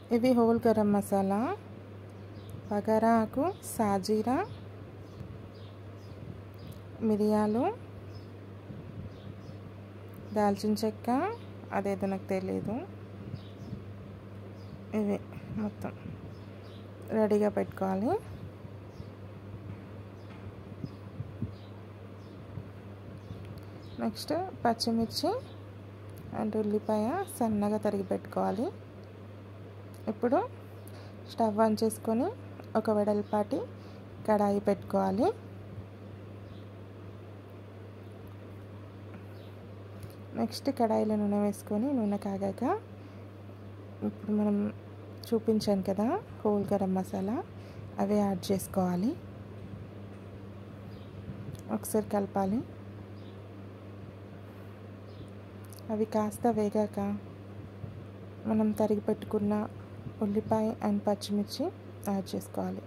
ఇవి హోల్ గరం మసాలా బగారా ఆకు సాజీరా మిరియాలు దాల్చిన చెక్క అదేదో నాకు తెలియదు ఇవి మొత్తం రెడీగా పెట్టుకోవాలి నెక్స్ట్ పచ్చిమిర్చి అండ్ ఉల్లిపాయ సన్నగా తరిగి పెట్టుకోవాలి ఇప్పుడు స్టవ్ ఆన్ చేసుకొని ఒక వెడల్పాటి కడాయి పెట్టుకోవాలి నెక్స్ట్ కడాయిలో నూనె వేసుకొని నూనె కాగాక ఇప్పుడు మనం చూపించాను కదా హోల్ గరం మసాలా అవి యాడ్ చేసుకోవాలి ఒకసారి కలపాలి అవి కాస్త వేగాక మనం తరిగి పెట్టుకున్న ఉల్లిపాయ అండ్ పచ్చిమిర్చి యాడ్ చేసుకోవాలి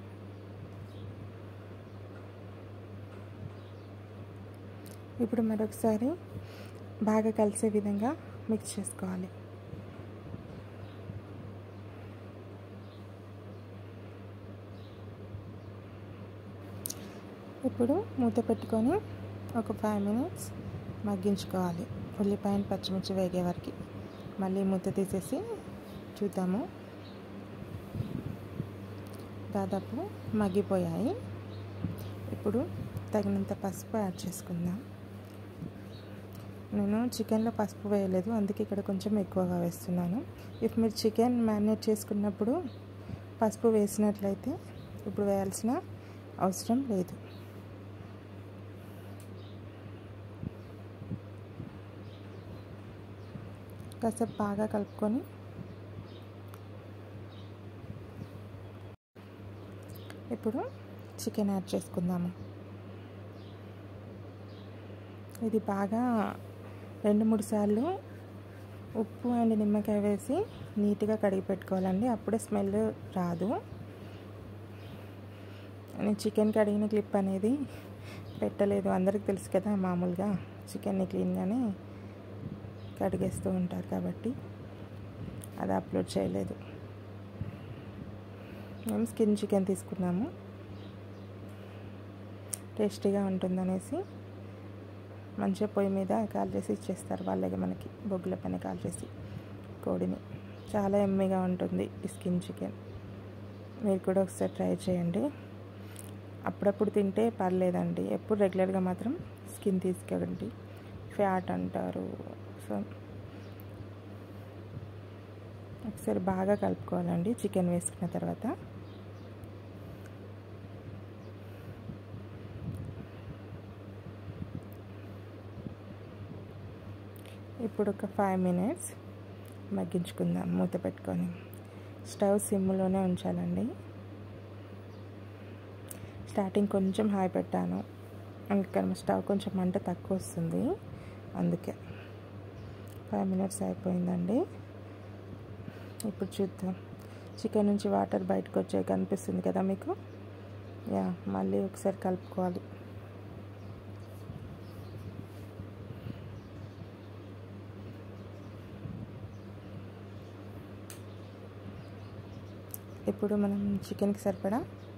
ఇప్పుడు మరొకసారి బాగా కలిసే విధంగా మిక్స్ చేసుకోవాలి ఇప్పుడు మూత పెట్టుకొని ఒక ఫైవ్ మినిట్స్ మగ్గించుకోవాలి ఉల్లిపాయ పచ్చిమిర్చి వేగే వరకు మళ్ళీ మూత తీసేసి చూద్దాము దాదాపు మగ్గిపోయాయి ఇప్పుడు తగినంత పసుపు యాడ్ చేసుకుందాం నేను చికెన్లో పసుపు వేయలేదు అందుకే ఇక్కడ కొంచెం ఎక్కువగా వేస్తున్నాను ఇఫ్ మీరు చికెన్ మ్యారినేట్ చేసుకున్నప్పుడు పసుపు వేసినట్లయితే ఇప్పుడు వేయాల్సిన అవసరం లేదు కాసేపు బాగా కలుపుకొని ఇప్పుడు చికెన్ యాడ్ చేసుకుందాము ఇది బాగా రెండు మూడు సార్లు ఉప్పు అండ్ నిమ్మకాయ వేసి నీట్గా కడిగి పెట్టుకోవాలండి అప్పుడే స్మెల్ రాదు నేను చికెన్ కడిగిన క్లిప్ అనేది పెట్టలేదు అందరికి తెలుసు కదా మామూలుగా చికెన్ని క్లీన్గానే కడిగేస్తూ ఉంటారు కాబట్టి అది అప్లోడ్ చేయలేదు మేము స్కిన్ చికెన్ తీసుకున్నాము టేస్టీగా ఉంటుందనేసి మంచిగా పొయ్యి మీద కాల్ చేసి ఇచ్చేస్తారు వాళ్ళకి మనకి బొగ్గుల పైన కాల్ చేసి కోడిని చాలా ఎమ్మిగా ఉంటుంది ఈ స్కిన్ చికెన్ మీరు కూడా ఒకసారి ట్రై చేయండి అప్పుడప్పుడు తింటే పర్లేదండి ఎప్పుడు రెగ్యులర్గా మాత్రం స్కిన్ తీసుకోండి ఫ్యాట్ అంటారు సో ఒకసారి బాగా కలుపుకోవాలండి చికెన్ వేసుకున్న తర్వాత ఇప్పుడు ఒక ఫైవ్ మినిట్స్ మగ్గించుకుందాం మూత పెట్టుకొని స్టవ్ సిమ్లోనే ఉంచాలండి స్టార్టింగ్ కొంచెం హై పెట్టాను అందుకని స్టవ్ కొంచెం మంట తక్కువ వస్తుంది అందుకే ఫైవ్ మినిట్స్ అయిపోయిందండి ఇప్పుడు చూద్దాం చికెన్ నుంచి వాటర్ బయటకు వచ్చే కనిపిస్తుంది కదా మీకు యా మళ్ళీ ఒకసారి కలుపుకోవాలి ఇప్పుడు మనం చికెన్కి సరిపడా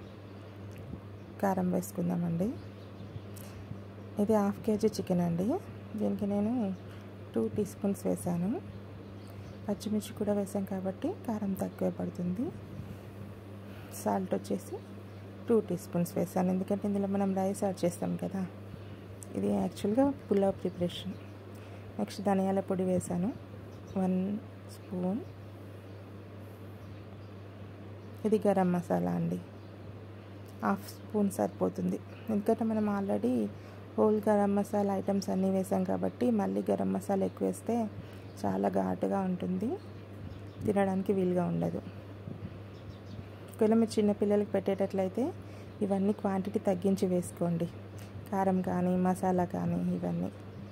కారం వేసుకుందామండి ఇది హాఫ్ కేజీ చికెన్ అండి దీనికి నేను టూ టీ స్పూన్స్ వేసాను పచ్చిమిర్చి కూడా వేసాం కాబట్టి కారం తక్కువే పడుతుంది సాల్ట్ వచ్చేసి టూ టీ స్పూన్స్ వేసాను ఎందుకంటే ఇందులో మనం రైస్ యాడ్ చేస్తాం కదా ఇది యాక్చువల్గా పులావ్ ప్రిపరేషన్ నెక్స్ట్ ధనియాల పొడి వేసాను వన్ స్పూన్ ఇది గరం మసాలా అండి హాఫ్ స్పూన్ సరిపోతుంది ఎందుకంటే మనం already whole garam masala items అన్నీ వేసాం కాబట్టి మళ్ళీ గరం మసాలా ఎక్కువ వేస్తే చాలా ఘాటుగా ఉంటుంది తినడానికి వీలుగా ఉండదు ఒకవేళ మీరు చిన్నపిల్లలకి పెట్టేటట్లయితే ఇవన్నీ క్వాంటిటీ తగ్గించి వేసుకోండి కారం కానీ మసాలా కానీ ఇవన్నీ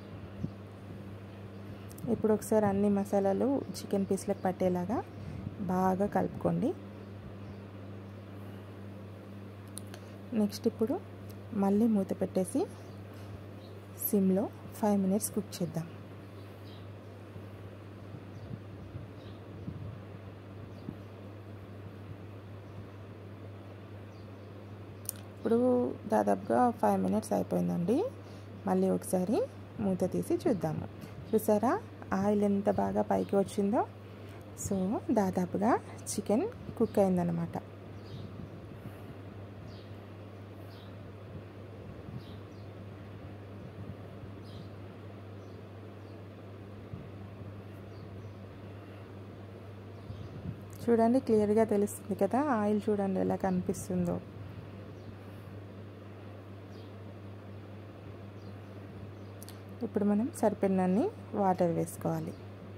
ఇప్పుడు ఒకసారి అన్ని మసాలాలు చికెన్ పీస్లకు పట్టేలాగా బాగా కలుపుకోండి నెక్స్ట్ ఇప్పుడు మళ్ళీ మూత పెట్టేసి సిమ్లో ఫైవ్ మినిట్స్ కుక్ చేద్దాం ఇప్పుడు దాదాపుగా ఫైవ్ మినిట్స్ అయిపోయిందండి మళ్ళీ ఒకసారి మూత తీసి చూద్దాము చూసారా ఆయిల్ ఎంత బాగా పైకి వచ్చిందో సో దాదాపుగా చికెన్ కుక్ అయిందనమాట చూడండి క్లియర్గా తెలుస్తుంది కదా ఆయిల్ చూడండి ఎలా కనిపిస్తుందో ఇప్పుడు మనం సరిపడినన్ని వాటర్ వేసుకోవాలి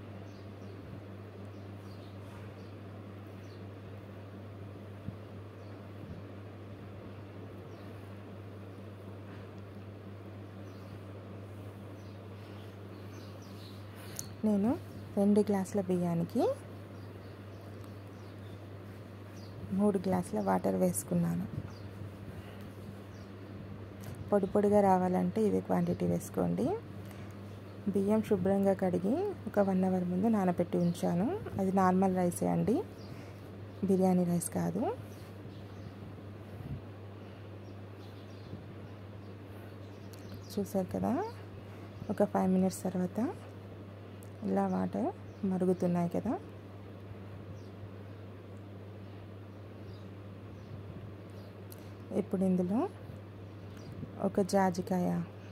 నేను రెండు గ్లాసుల బియ్యానికి మూడు గ్లాసుల వాటర్ వేసుకున్నాను పొడి పొడిగా రావాలంటే ఇదే క్వాంటిటీ వేసుకోండి బియ్యం శుభ్రంగా కడిగి ఒక వన్ అవర్ ముందు నానబెట్టి ఉంచాను అది నార్మల్ రైసే అండి బిర్యానీ రైస్ కాదు చూసారు కదా ఒక ఫైవ్ మినిట్స్ తర్వాత ఇలా వాటర్ మరుగుతున్నాయి కదా ఇప్పుడు ఇందులో ఒక జాజికాయ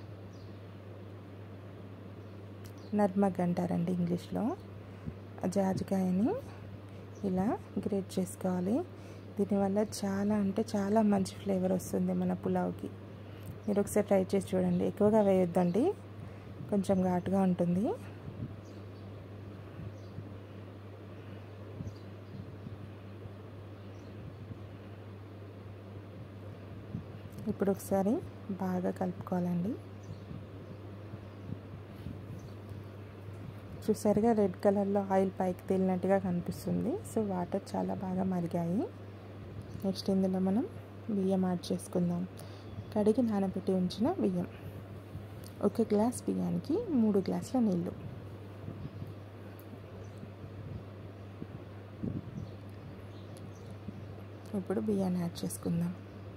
నర్మగ్ అంటారండి ఇంగ్లీష్లో జాజికాయని ఇలా గ్రేట్ చేసుకోవాలి దీనివల్ల చాలా అంటే చాలా మంచి ఫ్లేవర్ వస్తుంది మన పులావ్కి మీరు ఒకసారి ట్రై చేసి చూడండి ఎక్కువగా వేయొద్దండి కొంచెం ఘాటుగా ఉంటుంది ఇప్పుడు ఒకసారి బాగా కలుపుకోవాలండి చూసారుగా రెడ్ కలర్లో ఆయిల్ పైకి తేలినట్టుగా కనిపిస్తుంది సో వాటర్ చాలా బాగా మరిగాయి నెక్స్ట్ ఇందులో మనం బియ్యం యాడ్ చేసుకుందాం కడిగి నానబెట్టి ఉంచిన బియ్యం ఒక గ్లాస్ బియ్యానికి మూడు గ్లాసుల నీళ్ళు ఇప్పుడు బియ్యాన్ని యాడ్ చేసుకుందాం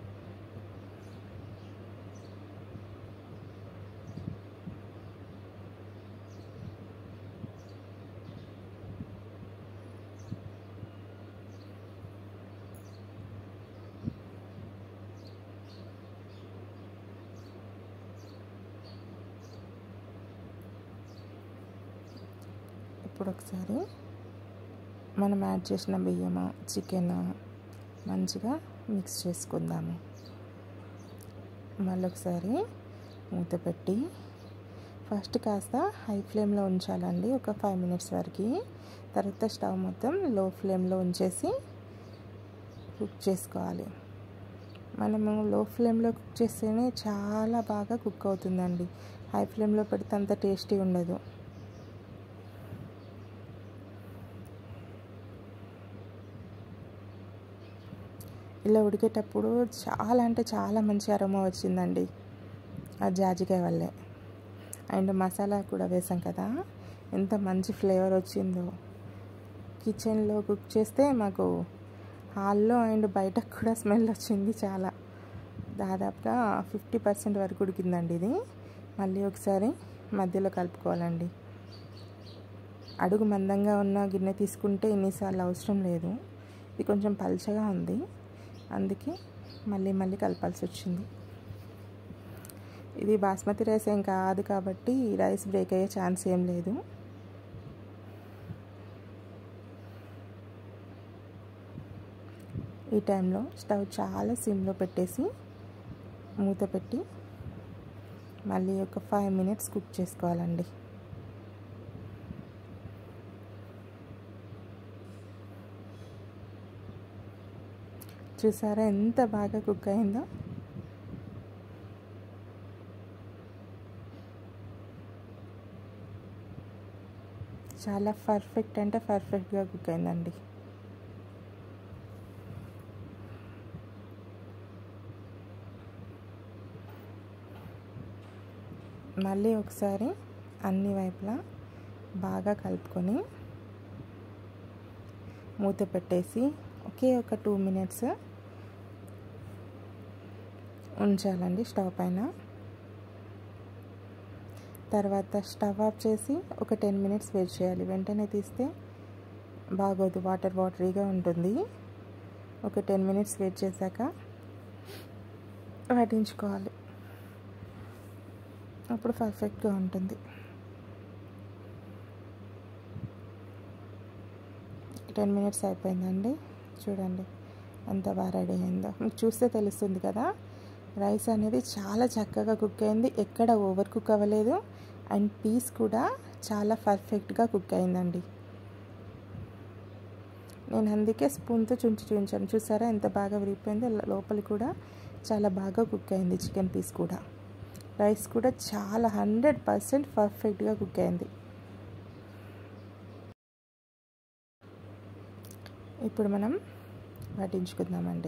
ఇప్పుడు ఒకసారి మనం యాడ్ చేసిన బియ్యము చికెన్ మంచిగా మిక్స్ చేసుకుందాము మళ్ళీ ఒకసారి మూత పెట్టి ఫస్ట్ కాస్త హై ఫ్లేమ్లో ఉంచాలండి ఒక ఫైవ్ మినిట్స్ వరకు తర్వాత స్టవ్ మొత్తం లో ఫ్లేమ్లో ఉంచేసి కుక్ చేసుకోవాలి మనము లో ఫ్లేమ్లో కుక్ చేస్తేనే చాలా బాగా కుక్ అవుతుందండి హై ఫ్లేమ్లో పెడితే అంత టేస్టీ ఉండదు ఇలా ఉడికేటప్పుడు చాలా అంటే చాలా మంచి అరోమా వచ్చిందండి ఆ జాజికాయ వల్లే అండ్ మసాలా కూడా వేసాం కదా ఎంత మంచి ఫ్లేవర్ వచ్చిందో కిచెన్లో కుక్ చేస్తే మాకు హాల్లో అండ్ బయటకు కూడా స్మెల్ వచ్చింది చాలా దాదాపుగా ఫిఫ్టీ పర్సెంట్ వరకు ఉడికిందండి ఇది మళ్ళీ ఒకసారి మధ్యలో కలుపుకోవాలండి అడుగు మందంగా ఉన్న గిన్నె తీసుకుంటే ఎన్నిసార్లు అవసరం లేదు ఇది కొంచెం పల్చగా ఉంది అందుకే మళ్ళీ మళ్ళీ కలపాల్సి వచ్చింది ఇది బాస్మతి రైస్ ఏం కాదు కాబట్టి రైస్ బ్రేక్ అయ్యే ఛాన్స్ ఏం లేదు ఈ టైంలో స్టవ్ చాలా సిమ్లో పెట్టేసి మూత పెట్టి మళ్ళీ ఒక ఫైవ్ మినిట్స్ కుక్ చేసుకోవాలండి చూసారా ఎంత బాగా కుక్ అయిందో చాలా పర్ఫెక్ట్ అంటే పర్ఫెక్ట్గా కుక్ అయిందండి మళ్ళీ ఒకసారి అన్ని వైపులా బాగా కలుపుకొని మూత పెట్టేసి ఒకే ఒక టూ మినిట్స్ ఉంచాలండి స్టవ్ పైన తర్వాత స్టవ్ ఆఫ్ చేసి ఒక టెన్ మినిట్స్ వెయిట్ చేయాలి వెంటనే తీస్తే బాగోదు వాటర్ వాటరీగా ఉంటుంది ఒక టెన్ మినిట్స్ వెయిట్ చేశాక వడ్డించుకోవాలి అప్పుడు పర్ఫెక్ట్గా ఉంటుంది టెన్ మినిట్స్ అయిపోయిందండి చూడండి ఎంత బాగా రెడీ అయిందో మీకు చూస్తే తెలుస్తుంది కదా రైస్ అనేది చాలా చక్కగా కుక్ అయింది ఎక్కడ ఓవర్ కుక్ అవ్వలేదు అండ్ పీస్ కూడా చాలా పర్ఫెక్ట్గా కుక్ అయిందండి నేను అందుకే స్పూన్తో చుంచి చూపించాను చూసారా ఎంత బాగా విరిగిపోయిందో లోపల కూడా చాలా బాగా కుక్ అయింది చికెన్ పీస్ కూడా రైస్ కూడా చాలా హండ్రెడ్ పర్సెంట్ పర్ఫెక్ట్గా కుక్ అయింది ఇప్పుడు మనం వడ్డించుకుందామండి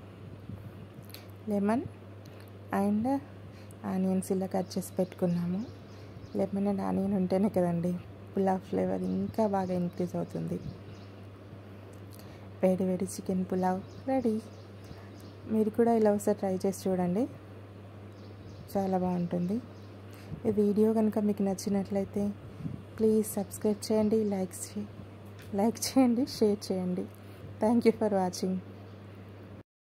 లెమన్ అండ్ ఆనియన్స్ ఇలా కట్ చేసి పెట్టుకున్నాము లెమన్ అండ్ ఆనియన్ ఉంటేనే కదండి పులావ్ ఫ్లేవర్ ఇంకా బాగా ఇంక్రీజ్ అవుతుంది వేడి వేడి చికెన్ పులావ్ రెడీ మీరు కూడా ఇలా ఒకసారి ట్రై చేసి చూడండి చాలా బాగుంటుంది ఈ వీడియో కనుక మీకు నచ్చినట్లయితే ప్లీజ్ సబ్స్క్రైబ్ చేయండి లైక్ లైక్ చేయండి షేర్ చేయండి థ్యాంక్ యూ ఫర్ వాచింగ్